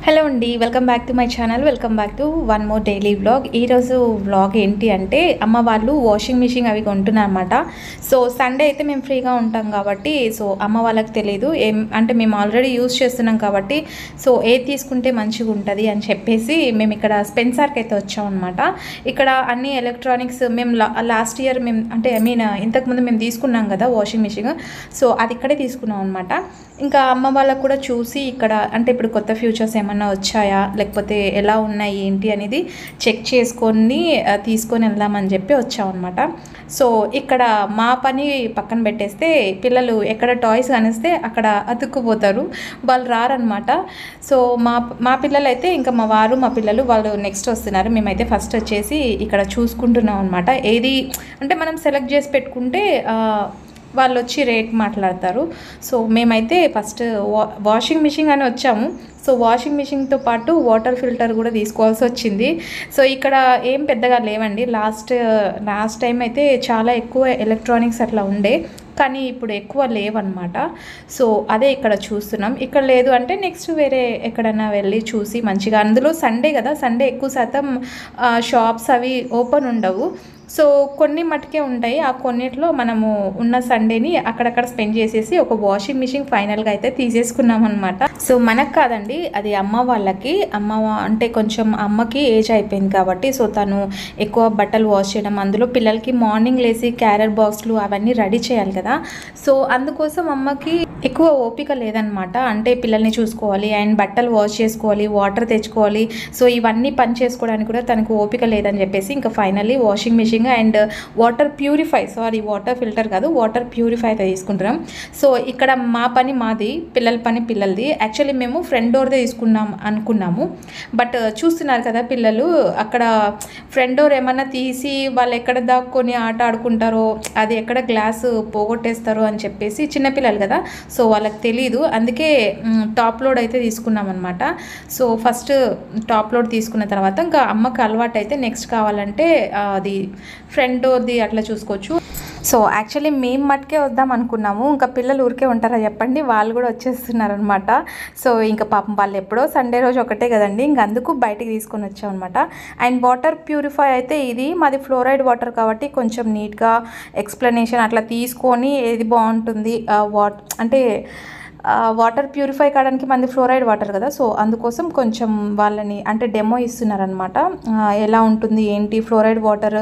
Hello అండి welcome back to my channel welcome back to one more daily vlog ఈరోజు vlog ఏంటి అంటే అమ్మ వాళ్ళు వాషింగ్ మిషన్ అవి కొంటున్నారు అనమాట సో సండే అయితే మేము ఫ్రీగా ఉంటాం కాబట్టి సో అమ్మ వాళ్ళకి తెలియదు ఏం అంటే మేము ఆల్రెడీ యూస్ చేస్తున్నాం కాబట్టి సో ఏది తీసుకుంటే మంచిగా ఉంటుంది అని చెప్పేసి మేము ఇక్కడ స్పెన్సార్కి అయితే వచ్చాం అనమాట ఇక్కడ అన్ని ఎలక్ట్రానిక్స్ మేము లాస్ట్ ఇయర్ మేము అంటే ఐ మీన్ ఇంతకుముందు మేము తీసుకున్నాం కదా వాషింగ్ మిషన్ సో అది ఇక్కడే తీసుకున్నాం అనమాట ఇంకా అమ్మ వాళ్ళకు కూడా చూసి ఇక్కడ అంటే ఇప్పుడు కొత్త ఫ్యూచర్స్ ఏమన్నా వచ్చాయా లేకపోతే ఎలా ఉన్నాయి ఏంటి అనేది చెక్ చేసుకొని ఆ, తీసుకొని వెళ్దామని చెప్పి వచ్చామన్నమాట సో ఇక్కడ మా పని పక్కన పెట్టేస్తే పిల్లలు ఎక్కడ టాయ్స్ కానిస్తే అక్కడ అతుక్కుపోతారు వాళ్ళు రారనమాట సో మా మా పిల్లలు అయితే ఇంకా మా వారు మా పిల్లలు వాళ్ళు నెక్స్ట్ వస్తున్నారు మేమైతే ఫస్ట్ వచ్చేసి ఇక్కడ చూసుకుంటున్నాం అనమాట ఏది అంటే మనం సెలెక్ట్ చేసి పెట్టుకుంటే ఆ, వాళ్ళు వచ్చి రేట్ మాట్లాడతారు సో మేమైతే ఫస్ట్ వా వాషింగ్ మిషన్ అని వచ్చాము సో వాషింగ్ మిషన్తో పాటు వాటర్ ఫిల్టర్ కూడా తీసుకోవాల్సి వచ్చింది సో ఇక్కడ ఏం పెద్దగా లేవండి లాస్ట్ లాస్ట్ టైం అయితే చాలా ఎక్కువ ఎలక్ట్రానిక్స్ అట్లా ఉండే కానీ ఇప్పుడు ఎక్కువ లేవన్నమాట సో అదే ఇక్కడ చూస్తున్నాం ఇక్కడ లేదు అంటే నెక్స్ట్ వేరే ఎక్కడైనా వెళ్ళి చూసి మంచిగా అందులో సండే కదా సండే ఎక్కువ శాతం షాప్స్ అవి ఓపెన్ ఉండవు సో కొన్ని మటుకే ఉంటాయి ఆ కొన్నిట్లో మనము ఉన్న సండేని అక్కడక్కడ స్పెండ్ చేసేసి ఒక వాషింగ్ మిషన్ ఫైనల్గా అయితే తీసేసుకున్నాం అనమాట సో మనకు కాదండి అది అమ్మ వాళ్ళకి అమ్మ వా- అంటే కొంచెం అమ్మకి ఏజ్ అయిపోయింది కాబట్టి సో తను ఎక్కువ బట్టలు వాష్ చేయడం అందులో పిల్లలకి మార్నింగ్ లేసి క్యారర్ బాక్స్లు అవన్నీ రెడీ చేయాలి కదా సో అందుకోసం అమ్మకి ఎక్కువ ఓపిక లేదనమాట అంటే పిల్లల్ని చూసుకోవాలి అండ్ బట్టలు వాష్ చేసుకోవాలి వాటర్ తెచ్చుకోవాలి సో ఇవన్నీ పని చేసుకోవడానికి కూడా తనకు ఓపిక లేదని చెప్పేసి ఇంకా finally washing machine and water purify sorry water filter కాదు వాటర్ ప్యూరిఫై అయితే తీసుకుంటున్నాం సో ఇక్కడ మా పని మాది పిల్లల పని పిల్లలది యాక్చువల్లీ మేము ఫ్రంట్ డోర్దే తీసుకున్నాం అనుకున్నాము బట్ చూస్తున్నారు కదా పిల్లలు అక్కడ ఫ్రంట్ డోర్ ఏమన్నా తీసి వాళ్ళు ఎక్కడ దాక్కొని ఆట ఆడుకుంటారో అది ఎక్కడ గ్లాస్ పోగొట్టేస్తారో అని చెప్పేసి చిన్నపిల్లలు కదా సో వాళ్ళకి తెలీదు అందుకే మ్, టాప్ లోడ్ అయితే తీసుకున్నాం అనమాట సో ఫస్ట్ టాప్ లోడ్ తీసుకున్న తర్వాత ఇంకా అమ్మకి అలవాటు అయితే నెక్స్ట్ కావాలంటే ఆ, అది ఫ్రంట్ డోర్ది అట్లా చూసుకోవచ్చు సో యాక్చువల్లీ మేము మట్టుకే వద్దాం అనుకున్నాము ఇంకా పిల్లలు ఊరికే ఉంటారా చెప్పండి వాళ్ళు కూడా వచ్చేస్తున్నారు అనమాట సో ఇంకా పాపం వాళ్ళు ఎప్పుడో సండే రోజు ఒకటే కదండి ఇంక అందుకు బయటికి తీసుకొని వచ్చాం అనమాట అండ్ వాటర్ ప్యూరిఫై అయితే ఇది మాది ఫ్లోరైడ్ వాటర్ కాబట్టి కొంచెం నీట్గా ఎక్స్ప్లెనేషన్ అట్లా తీసుకొని ఏది బాగుంటుంది వాట్ అంటే వాటర్ ప్యూరిఫై కావడానికి మంది ఫ్లోరైడ్ వాటర్ కదా సో అందుకోసం కొంచెం వాళ్ళని అంటే డెమో ఇస్తున్నారనమాట ఎలా ఉంటుంది ఏంటి ఫ్లోరైడ్ వాటర్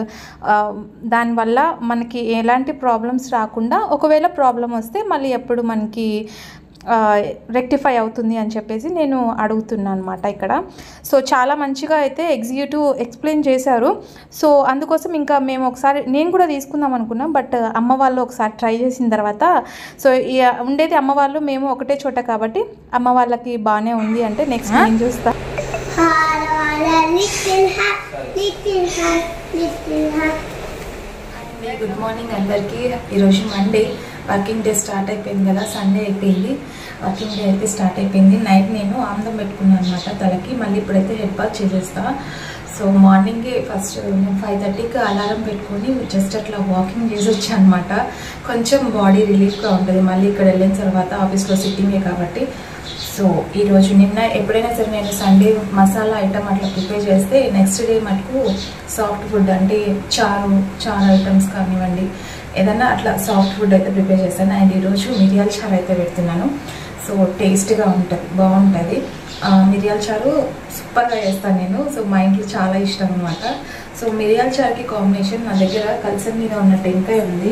దానివల్ల మనకి ఎలాంటి ప్రాబ్లమ్స్ రాకుండా ఒకవేళ ప్రాబ్లం వస్తే మళ్ళీ ఎప్పుడు మనకి రెక్టిఫై అవుతుంది అని చెప్పేసి నేను అడుగుతున్నాను అనమాట ఇక్కడ సో చాలా మంచిగా అయితే ఎగ్జిక్యూటివ్ ఎక్స్ప్లెయిన్ చేశారు సో అందుకోసం ఇంకా మేము ఒకసారి నేను కూడా తీసుకుందాం అనుకున్నాం బట్ అమ్మ వాళ్ళు ఒకసారి ట్రై చేసిన తర్వాత సో ఈ ఉండేది అమ్మ వాళ్ళు మేము ఒకటే చోట కాబట్టి అమ్మ వాళ్ళకి బాగానే ఉంది అంటే నెక్స్ట్ నేను చూస్తా Little hat, little hat, little hat. Good morning అందరికీ ఈరోజు మండే వర్కింగ్ డే స్టార్ట్ అయిపోయింది కదా సండే అయిపోయింది వర్కింగ్ డే అయితే స్టార్ట్ అయిపోయింది నైట్ నేను ఆమ్దం పెట్టుకున్నాను అనమాట తలకి మళ్ళీ ఇప్పుడైతే హెడ్ బాత్ చేసేస్తా సో మార్నింగే ఫస్ట్ నేను ఫైవ్ థర్టీకి అలారం పెట్టుకొని జస్ట్ అట్లా వాకింగ్ చేసి వచ్చాను అనమాట కొంచెం బాడీ రిలీఫ్గా ఉంటుంది మళ్ళీ ఇక్కడ వెళ్ళిన తర్వాత ఆఫీస్లో సిట్టింగే కాబట్టి సో ఈరోజు నిన్న ఎప్పుడైనా సరే నేను సండే మసాలా ఐటమ్ అట్లా ప్రిపేర్ చేస్తే నెక్స్ట్ డే మటుకు సాఫ్ట్ ఫుడ్ అంటే చారు చారు ఐటమ్స్ కానివ్వండి ఏదన్నా అట్లా సాఫ్ట్ ఫుడ్ అయితే ప్రిపేర్ చేస్తాను అండ్ ఈరోజు మిరియాల చారు అయితే పెడుతున్నాను సో టేస్ట్గా ఉంటుంది బాగుంటుంది ఆ, మిరియాల చారు సూపర్గా చేస్తాను నేను సో మా ఇంట్లో చాలా ఇష్టం అనమాట సో మిరియాల చారుకి కాంబినేషన్ నా దగ్గర కల్సర్ మీద ఉన్న టెంకాయ ఉంది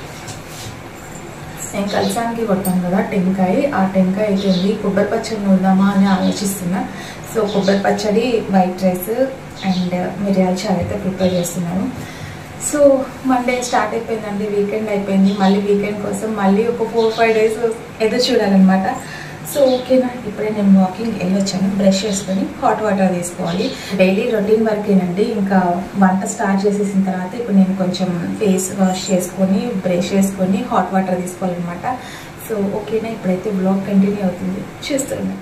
నేను కలసానికి కొడతాను కదా టెంకాయ ఆ టెంకాయ అయితే ఉంది కొబ్బరి పచ్చడి నూరుదామా అని ఆలోచిస్తున్నా సో కొబ్బరి పచ్చడి వైట్ రైస్ అండ్ మిరియాల చారు అయితే ప్రిపేర్ చేస్తున్నాను సో మండే స్టార్ట్ అయిపోయిందండి వీకెండ్ అయిపోయింది మళ్ళీ వీకెండ్ కోసం మళ్ళీ ఒక ఫోర్ ఫైవ్ డేస్ ఎదురు చూడాలన్నమాట సో ఓకేనా ఇప్పుడే నేను వాకింగ్ వెళ్ళొచ్చాను బ్రష్ చేసుకొని హాట్ వాటర్ తీసుకోవాలి డైలీ రొటీన్ వర్కేనండి ఇంకా వంట స్టార్ట్ చేసేసిన తర్వాత ఇప్పుడు నేను కొంచెం ఫేస్ వాష్ చేసుకొని బ్రష్ చేసుకొని హాట్ వాటర్ తీసుకోవాలన్నమాట సో ఓకేనా ఇప్పుడైతే బ్లాగ్ కంటిన్యూ అవుతుంది చూస్తున్నాను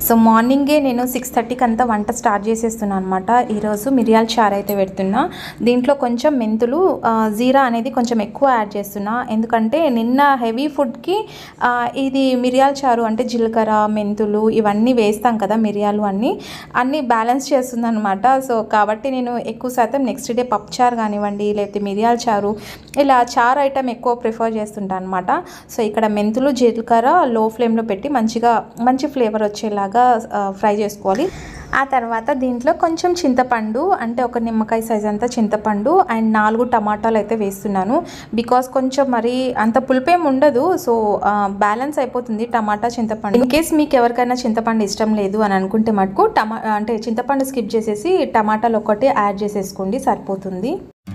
సో మార్నింగే నేను సిక్స్ థర్టీకి అంతా వంట స్టార్ట్ చేసేస్తున్నాను అనమాట ఈరోజు మిరియాల చారు అయితే పెడుతున్నా దీంట్లో కొంచెం మెంతులు ఆ, జీరా అనేది కొంచెం ఎక్కువ యాడ్ చేస్తున్నా ఎందుకంటే నిన్న హెవీ ఫుడ్కి ఆ, ఇది మిరియాల చారు అంటే జీలకర్ర మెంతులు ఇవన్నీ వేస్తాం కదా మిరియాలు అన్నీ అన్నీ బ్యాలెన్స్ చేస్తుంది అనమాట సో కాబట్టి నేను ఎక్కువ శాతం నెక్స్ట్ డే పప్పు చారు కానివ్వండి లేకపోతే మిరియాల చారు ఇలా చారు ఐటమ్ ఎక్కువ ప్రిఫర్ చేస్తుంటాను అనమాట సో ఇక్కడ మెంతులు జీలకర్ర లో ఫ్లేమ్లో పెట్టి మంచిగా మంచి ఫ్లేవర్ వచ్చేలాగా ఆ, ఫ్రై చేసుకోవాలి ఆ తర్వాత దీంట్లో కొంచెం చింతపండు అంటే ఒక నిమ్మకాయ సైజ్ అంతా చింతపండు అండ్ నాలుగు టమాటాలు అయితే వేస్తున్నాను బికాస్ కొంచెం మరి అంత పులిపేం ఉండదు సో బ్యాలెన్స్ అయిపోతుంది టమాటా చింతపండు ఇన్ కేస్ మీకు ఎవరికైనా చింతపండు ఇష్టం లేదు అని అనుకుంటే మటుకు టమా అంటే చింతపండు స్కిప్ చేసేసి టమాటాలు ఒకటి యాడ్ చేసేసుకోండి సరిపోతుంది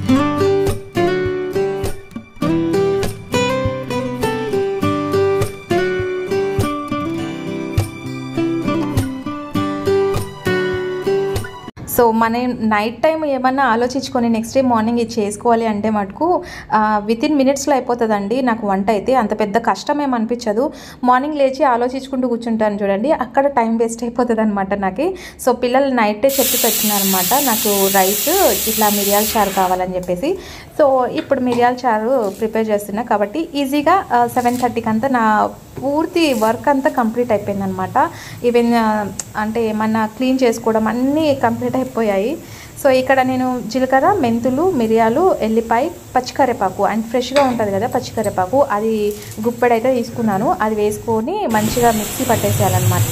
సో మన నైట్ టైం ఏమన్నా ఆలోచించుకొని నెక్స్ట్ డే మార్నింగ్ ఇది చేసుకోవాలి అంటే మటుకు విత్ ఇన్ మినిట్స్లో అయిపోతుందండి నాకు వంట అయితే అంత పెద్ద కష్టం ఏం అనిపించదు మార్నింగ్ లేచి ఆలోచించుకుంటూ కూర్చుంటాను చూడండి అక్కడ టైం వేస్ట్ అయిపోతుంది అనమాట నాకు సో పిల్లలు నైటే చెప్పి పెట్టినారనమాట నాకు రైస్ ఇట్లా మిరియాల చారు కావాలని చెప్పేసి సో ఇప్పుడు మిరియాల చారు ప్రిపేర్ చేస్తున్నా కాబట్టి ఈజీగా సెవెన్ థర్టీకి అంతా నా పూర్తి వర్క్ అంతా కంప్లీట్ అయిపోయింది అనమాట ఈవెన్ అంటే ఏమన్నా క్లీన్ చేసుకోవడం అన్నీ కంప్లీట్ అయిపోయాయి సో ఇక్కడ నేను జీలకర్ర మెంతులు మిరియాలు ఎల్లిపాయ పచ్చికరేపాకు అండ్ ఫ్రెష్గా ఉంటుంది కదా పచ్చికరేపాకు అది గుప్పెడైతే తీసుకున్నాను అది వేసుకొని మంచిగా మిక్సీ పట్టేసేయాలన్నమాట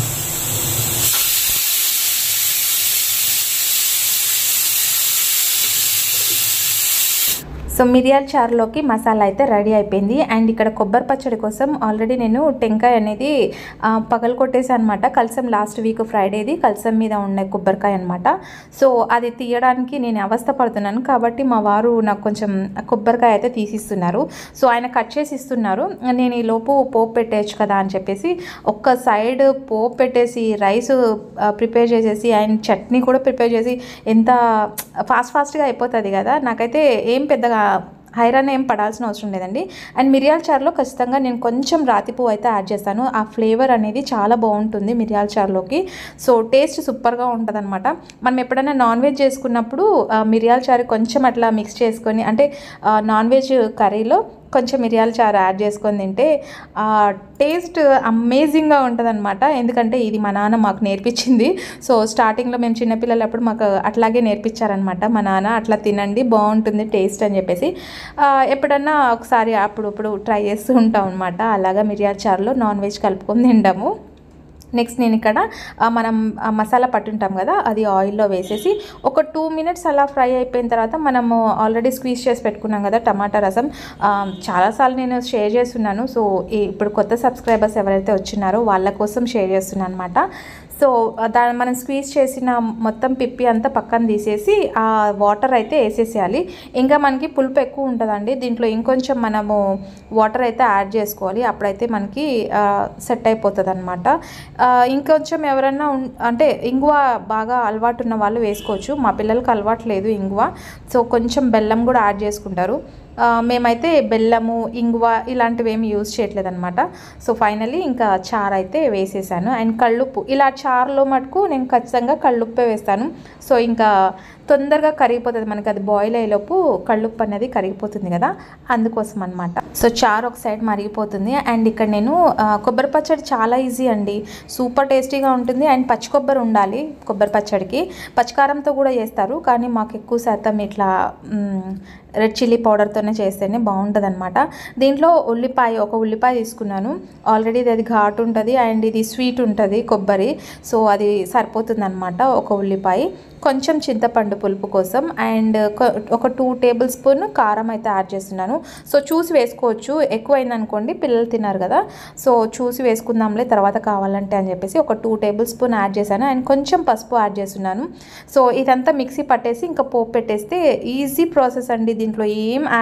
సో మిరియాల చారులోకి మసాలా అయితే రెడీ అయిపోయింది అండ్ ఇక్కడ కొబ్బరి పచ్చడి కోసం ఆల్రెడీ నేను టెంకాయ అనేది ఆ, పగలు కొట్టేసాను అనమాట కలసం లాస్ట్ వీక్ ఫ్రైడేది కలసం మీద ఉండే కొబ్బరికాయ అనమాట సో అది తీయడానికి నేను అవస్థ పడుతున్నాను కాబట్టి మా వారు నాకు కొంచెం కొబ్బరికాయ అయితే తీసిస్తున్నారు సో ఆయన కట్ చేసి ఇస్తున్నారు నేను ఈ లోపు పోపు పెట్టేయచ్చు కదా అని చెప్పేసి ఒక్క సైడ్ పోపు పెట్టేసి రైస్ ప్రిపేర్ చేసేసి అండ్ చట్నీ కూడా ప్రిపేర్ చేసి ఎంత ఫాస్ట్ ఫాస్ట్గా అయిపోతుంది కదా నాకైతే ఏం పెద్దగా హైరాన్ ఏం పడాల్సిన అవసరం లేదండి అండ్ మిరియాల చారులో ఖచ్చితంగా నేను కొంచెం రాతి పువ్వు అయితే యాడ్ చేస్తాను ఆ ఫ్లేవర్ అనేది చాలా బాగుంటుంది మిరియాల చారులోకి సో టేస్ట్ సూపర్గా ఉంటుంది అనమాట మనం ఎప్పుడైనా నాన్ వెజ్ చేసుకున్నప్పుడు ఆ, మిరియాల చారు కొంచెం అట్లా మిక్స్ చేసుకొని అంటే ఆ, నాన్ వెజ్ కర్రీలో కొంచెం మిరియాల చారు యాడ్ చేసుకొని తింటే ఆ టేస్ట్ అమేజింగ్గా ఉంటుంది ఎందుకంటే ఇది మా నాన్న మాకు నేర్పించింది సో స్టార్టింగ్లో మేము చిన్నపిల్లలప్పుడు మాకు అట్లాగే నేర్పించారనమాట మా నాన్న అట్లా తినండి బాగుంటుంది టేస్ట్ అని చెప్పేసి ఆ, ఎప్పుడన్నా ఒకసారి అప్పుడు ఇప్పుడు ట్రై చేస్తూ ఉంటాం అనమాట అలాగా మిరియాల చారులో నాన్ వెజ్ కలుపుకొని తింటాము నెక్స్ట్ నేను ఇక్కడ ఆ, మనం ఆ మసాలా పట్టుంటాం కదా అది ఆయిల్లో వేసేసి ఒక టూ మినిట్స్ అలా ఫ్రై అయిపోయిన తర్వాత మనము ఆల్రెడీ స్క్వీజ్ చేసి పెట్టుకున్నాం కదా టమాటా రసం ఆ, చాలాసార్లు నేను షేర్ చేస్తున్నాను సో ఈ- ఇప్పుడు కొత్త సబ్స్క్రైబర్స్ ఎవరైతే వచ్చినారో వాళ్ళ కోసం షేర్ చేస్తున్నాను అనమాట సో దాన్ని మనం స్క్వీజ్ చేసిన మొత్తం పిప్పి అంతా పక్కన తీసేసి ఆ వాటర్ అయితే వేసేసేయాలి ఇంకా మనకి పులుపు ఎక్కువ ఉంటుందండి దీంట్లో ఇంకొంచెం మనము వాటర్ అయితే యాడ్ చేసుకోవాలి అప్పుడైతే మనకి సెట్ అయిపోతుంది అనమాట ఇంకొంచెం ఎవరైనా ఉన్- అంటే ఇంగువ బాగా అలవాటు ఉన్న వాళ్ళు వేసుకోవచ్చు మా పిల్లలకి అలవాటు లేదు ఇంగువ సో కొంచెం బెల్లం కూడా యాడ్ చేసుకుంటారు ఆ, మేమైతే బెల్లము ఇంగువ ఇలాంటివి ఏమి యూజ్ చేయట్లేదు అనమాట సో ఫైనలీ ఇంకా చారు అయితే వేసేసాను అండ్ కళ్ళుప్పు ఇలా చారులో మటుకు నేను ఖచ్చితంగా కళ్ళుప్పే వేస్తాను సో ఇంకా తొందరగా కరిగిపోతుంది మనకి అది బాయిల్ అయ్యేలోపు కళ్ళుప్పు అనేది కరిగిపోతుంది కదా అందుకోసం అనమాట సో చారు ఒక సైడ్ మరిగిపోతుంది అండ్ ఇక్కడ నేను ఆ, కొబ్బరి పచ్చడి చాలా ఈజీ అండి సూపర్ టేస్టీగా ఉంటుంది అండ్ పచ్చి కొబ్బరి ఉండాలి కొబ్బరి పచ్చడికి పచ్చికారంతో కూడా చేస్తారు కానీ మాకు ఎక్కువ శాతం ఇట్లా మ్, రెడ్ చిల్లీ పౌడర్తోనే చేస్తేనే బాగుంటుంది అనమాట దీంట్లో ఉల్లిపాయ ఒక ఉల్లిపాయ తీసుకున్నాను ఆల్రెడీ అది ఘాటు ఉంటుంది అండ్ ఇది స్వీట్ ఉంటుంది కొబ్బరి సో అది సరిపోతుంది అనమాట ఒక ఉల్లిపాయ కొంచెం చింతపండు పులుపు కోసం అండ్ కొ- ఒక టూ టేబుల్ స్పూన్ కారం అయితే యాడ్ చేస్తున్నాను సో చూసి వేసుకోవచ్చు ఎక్కువైంది అనుకోండి పిల్లలు తిన్నారు కదా సో చూసి వేసుకుందాంలే తర్వాత కావాలంటే అని చెప్పేసి ఒక టూ టేబుల్ స్పూన్ యాడ్ చేశాను అండ్ కొంచెం పసుపు యాడ్ చేస్తున్నాను సో ఇదంతా మిక్సీ పట్టేసి ఇంకా పోపు పెట్టేస్తే ఈజీ ప్రాసెస్ అండి దీంట్లో ఏం యాడ్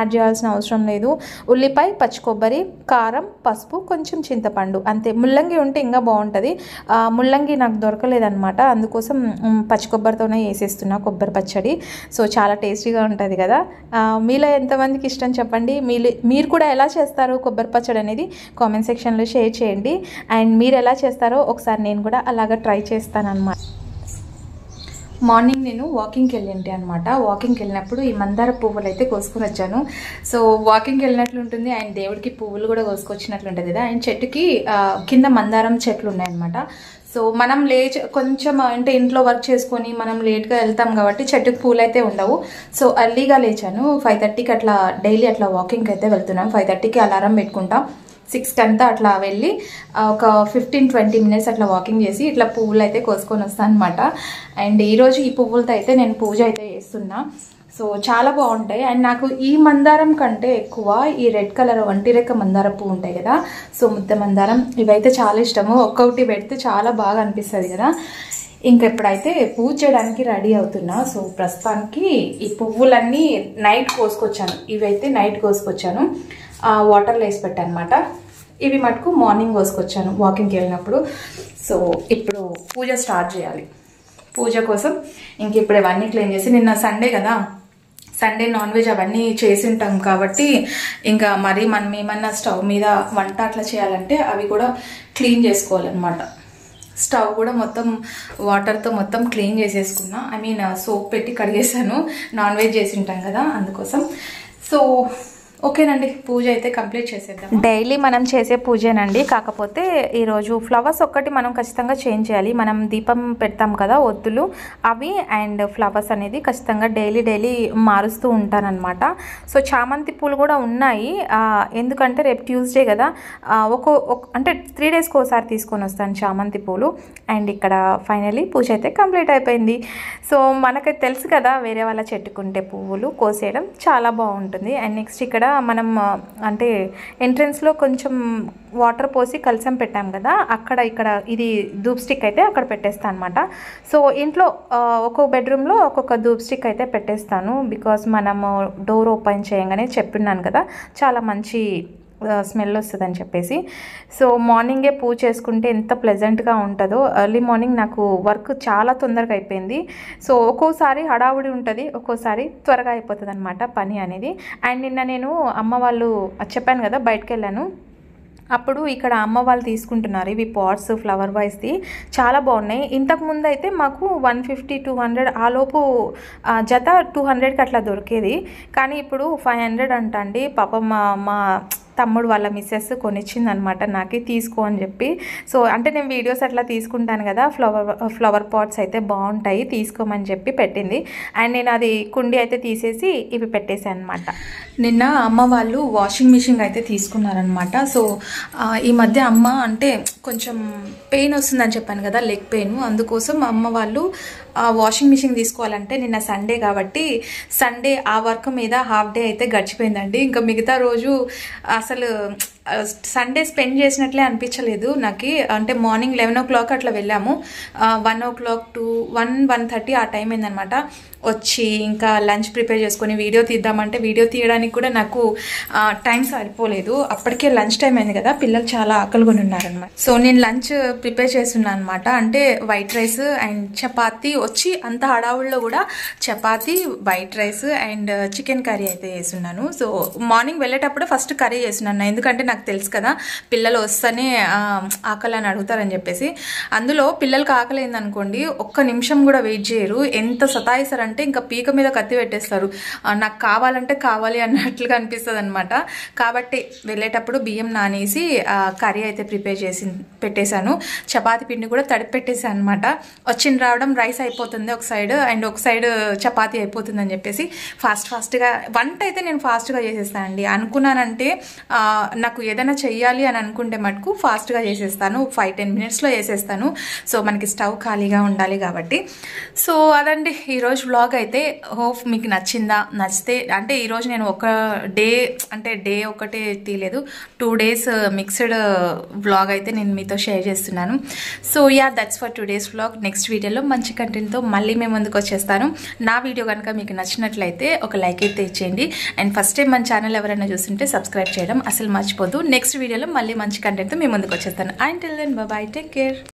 యాడ్ చేయాల్సిన అవసరం లేదు ఉల్లిపాయ పచ్చి కొబ్బరి కారం పసుపు కొంచెం చింతపండు అంతే ముల్లంగి ఉంటే ఇంకా బాగుంటుంది ఆ, ముల్లంగి నాకు దొరకలేదన్నమాట అందుకోసం మ్, పచ్చి కొబ్బరితోనే వేసేస్తున్నా కొబ్బరి పచ్చడి సో చాలా టేస్టీగా ఉంటుంది కదా ఆ, మీలో ఎంతమందికి ఇష్టం చెప్పండి మీరు మీరు కూడా ఎలా చేస్తారు కొబ్బరి పచ్చడి అనేది కామెంట్ సెక్షన్లో షేర్ చేయండి అండ్ మీరు ఎలా చేస్తారో ఒకసారి నేను కూడా అలాగ ట్రై చేస్తాను అనమాట మార్నింగ్ నేను వాకింగ్కి వెళ్ళింటే అనమాట వాకింగ్కి వెళ్ళినప్పుడు ఈ మందార పువ్వులు అయితే కోసుకొని వచ్చాను సో వాకింగ్కి వెళ్ళినట్లు ఉంటుంది అండ్ దేవుడికి పువ్వులు కూడా కోసుకొచ్చినట్లు ఉంటుంది కదా అండ్ చెట్టుకి ఆ, కింద మందారం చెట్లు ఉన్నాయన్నమాట సో మనం లేచ కొంచెం అంటే ఇంట్లో వర్క్ చేసుకొని మనం లేట్గా వెళ్తాం కాబట్టి చెట్టుకు పూలు అయితే ఉండవు సో అర్లీగా లేచాను ఫైవ్ థర్టీకి అట్లా డైలీ అట్లా వాకింగ్కి అయితే వెళ్తున్నాం ఫైవ్ థర్టీకి అలారం పెట్టుకుంటాం సిక్స్కి అంతా అట్లా వెళ్ళి ఆ, ఒక ఫిఫ్టీన్ ట్వంటీ మినిట్స్ అట్లా వాకింగ్ చేసి ఇట్లా పువ్వులు అయితే కోసుకొని వస్తాను అనమాట అండ్ ఈరోజు ఈ పువ్వులతో అయితే నేను పూజ అయితే చేస్తున్నా సో చాలా బాగుంటాయి అండ్ నాకు ఈ మందారం కంటే ఎక్కువ ఈ రెడ్ కలర్ వంటి రెక్క మందారం పువ్వు ఉంటాయి కదా సో ముద్ద మందారం ఇవైతే చాలా ఇష్టము ఒక్కొక్కటి పెడితే చాలా బాగా అనిపిస్తుంది కదా ఇంక ఇప్పుడైతే పూజ చేయడానికి రెడీ అవుతున్నా సో ప్రస్తుతానికి ఈ పువ్వులన్నీ నైట్ కోసుకొచ్చాను ఇవైతే నైట్ కోసుకొచ్చాను ఆ, వాటర్లో వేసి పెట్టాను అనమాట ఇవి మటుకు మార్నింగ్ కోసుకొచ్చాను వాకింగ్కి వెళ్ళినప్పుడు సో ఇప్పుడు పూజ స్టార్ట్ చేయాలి పూజ కోసం ఇంక ఇప్పుడు ఇవన్నీ క్లీన్ చేసి నిన్న సండే కదా సండే నాన్ వెజ్ అవన్నీ చేసి ఉంటాం కాబట్టి ఇంకా మరి మనం ఏమన్నా స్టవ్ మీద వంట అట్లా చేయాలంటే అవి కూడా క్లీన్ చేసుకోవాలన్నమాట స్టవ్ కూడా మొత్తం వాటర్తో మొత్తం క్లీన్ చేసేసుకున్నా ఐ మీన్ సోప్ పెట్టి కడిగేసాను నాన్ వెజ్ చేసి ఉంటాం కదా అందుకోసం సో ఓకేనండి పూజ అయితే కంప్లీట్ చేసేద్దాం డైలీ మనం చేసే పూజేనండి కాకపోతే ఈరోజు ఫ్లవర్స్ ఒక్కటి మనం ఖచ్చితంగా చేంజ్ చేయాలి మనం దీపం పెడతాం కదా ఒత్తులు అవి అండ్ ఫ్లవర్స్ అనేది ఖచ్చితంగా డైలీ డైలీ మారుస్తూ ఉంటానన్నమాట సో చామంతి పూలు కూడా ఉన్నాయి ఆ, ఎందుకంటే రేపు ట్యూస్డే కదా ఆ, ఒక్కో ఒక్- అంటే త్రీ డేస్కి ఒకసారి తీసుకొని వస్తాను చామంతి పూలు అండ్ ఇక్కడ ఫైనలీ పూజ అయితే కంప్లీట్ అయిపోయింది సో మనకి తెలుసు కదా వేరే వాళ్ళ చెట్టుకుంటే పువ్వులు కోసేయడం చాలా బాగుంటుంది అండ్ నెక్స్ట్ ఇక్కడ మనం ఆ, అంటే ఎంట్రన్స్లో కొంచెం వాటర్ పోసి కలసం పెట్టాం కదా అక్కడ ఇక్కడ ఇది ధూప్ స్టిక్ అయితే అక్కడ పెట్టేస్తాను అనమాట సో ఇంట్లో ఆ, ఒక్కొక్క బెడ్రూమ్లో ఒక్కొక్క ధూప్ స్టిక్ అయితే పెట్టేస్తాను బికాస్ మనము డోర్ ఓపెన్ చేయగానే చెప్పున్నాను కదా చాలా మంచి స్మెల్ వస్తుందని చెప్పేసి సో మార్నింగే పూజ చేసుకుంటే ఎంత ప్లెజెంట్గా ఉంటుందో ఎర్లీ మార్నింగ్ నాకు వర్క్ చాలా తొందరగా అయిపోయింది సో ఒక్కోసారి హడావుడి ఉంటుంది ఒక్కోసారి త్వరగా అయిపోతుంది అనమాట పని అనేది అండ్ నిన్న నేను అమ్మ వాళ్ళు చెప్పాను కదా బయటకు వెళ్ళాను అప్పుడు ఇక్కడ అమ్మ వాళ్ళు తీసుకుంటున్నారు ఇవి పాట్స్ ఫ్లవర్ వైస్ది చాలా బాగున్నాయి ఇంతకు ముందు అయితే మాకు వన్ ఫిఫ్టీ టూ హండ్రెడ్ ఆ లోపు ఆ, జత టూ హండ్రెడ్కి అట్లా దొరికేది కానీ ఇప్పుడు ఫైవ్ హండ్రెడ్ అంటండి పాపం మా మా తమ్ముడు వాళ్ళ మిస్సెస్ కొనిచ్చింది అనమాట నాకు తీసుకో అని చెప్పి సో అంటే నేను వీడియోస్ అట్లా తీసుకుంటాను కదా ఫ్లవర్ ఫ్లవర్ పాట్స్ అయితే బాగుంటాయి తీసుకోమని చెప్పి పెట్టింది అండ్ నేను అది కుండి అయితే తీసేసి ఇవి పెట్టేశాను అనమాట నిన్న అమ్మ వాళ్ళు వాషింగ్ మిషన్ అయితే తీసుకున్నారనమాట సో ఆ, ఈ మధ్య అమ్మ అంటే కొంచెం పెయిన్ వస్తుందని చెప్పాను కదా లెగ్ పెయిన్ అందుకోసం అమ్మ వాళ్ళు ఆ వాషింగ్ మిషన్ తీసుకోవాలంటే నిన్న సండే కాబట్టి సండే ఆ వర్క్ మీద హాఫ్ డే అయితే గడిచిపోయిందండి ఇంకా మిగతా రోజు అసలు సండే స్పెండ్ చేసినట్లే అనిపించలేదు నాకు అంటే మార్నింగ్ లెవెన్ ఓ క్లాక్ అట్లా వెళ్ళాము one o'clock to one one thirty ఆ టైం అయిందనమాట వచ్చి ఇంకా లంచ్ ప్రిపేర్ చేసుకొని వీడియో తీద్దామంటే వీడియో తీయడానికి కూడా నాకు టైం సరిపోలేదు అప్పటికే లంచ్ టైం అయింది కదా పిల్లలు చాలా ఆకలిగొని ఉన్నారనమాట సో నేను లంచ్ ప్రిపేర్ చేస్తున్నాను అనమాట అంటే వైట్ రైస్ అండ్ చపాతీ వచ్చి అంత హడావుల్లో కూడా chapati white rice and chicken curry అయితే చేస్తున్నాను సో మార్నింగ్ వెళ్ళేటప్పుడు ఫస్ట్ కర్రీ చేస్తున్నాను ఎందుకంటే నాకు తెలుసు కదా పిల్లలు వస్తేనే ఆ, ఆకలి అని అడుగుతారని చెప్పేసి అందులో పిల్లలకి ఆకలి అయిందనుకోండి ఒక్క నిమిషం కూడా వెయిట్ చేయరు ఎంత సతాయిస్తారంటే ఇంకా పీక మీద కత్తి పెట్టేస్తారు ఆ, నాకు కావాలంటే కావాలి అన్నట్లుగా అనిపిస్తుంది అనమాట కాబట్టి వెళ్ళేటప్పుడు బియ్యం నానేసి ఆ, కర్రీ అయితే ప్రిపేర్ చేసి పెట్టేశాను చపాతి పిండి కూడా తడిపి పెట్టేశాను అనమాట వచ్చిన రావడం రైస్ అయిపోతుంది ఒక సైడ్ అండ్ ఒక సైడ్ చపాతి అయిపోతుంది అని చెప్పేసి ఫాస్ట్ ఫాస్ట్గా వంట అయితే నేను ఫాస్ట్గా చేసేస్తానండి అనుకున్నానంటే ఆ, నాకు ఏదైనా చెయ్యాలి అని అనుకుంటే మటుకు ఫాస్ట్గా చేసేస్తాను ఫైవ్ టెన్ మినిట్స్లో చేసేస్తాను సో మనకి స్టవ్ ఖాళీగా ఉండాలి కాబట్టి సో అదండి ఈరోజు వ్లాగ్ వ్లాగ్ అయితే హోప్ మీకు నచ్చిందా నచ్చితే అంటే ఈరోజు నేను ఒక డే అంటే డే ఒకటే తీయలేదు టూ డేస్ మిక్స్డ్ వ్లాగ్ అయితే నేను మీతో షేర్ చేస్తున్నాను so yeah that's for today's vlog next వీడియోలో మంచి కంటెంట్తో మళ్ళీ మేము ముందుకు వచ్చేస్తాను నా వీడియో కనుక మీకు నచ్చినట్లయితే ఒక లైక్ అయితే ఇచ్చేయండి అండ్ ఫస్ట్ టైం మన ఛానల్ ఎవరైనా చూస్తుంటే సబ్స్క్రైబ్ చేయడం అసలు మర్చిపోద్దు నెక్స్ట్ వీడియోలో మళ్ళీ మంచి కంటెంట్తో మేము ముందుకు వచ్చేస్తాను and till then bye take care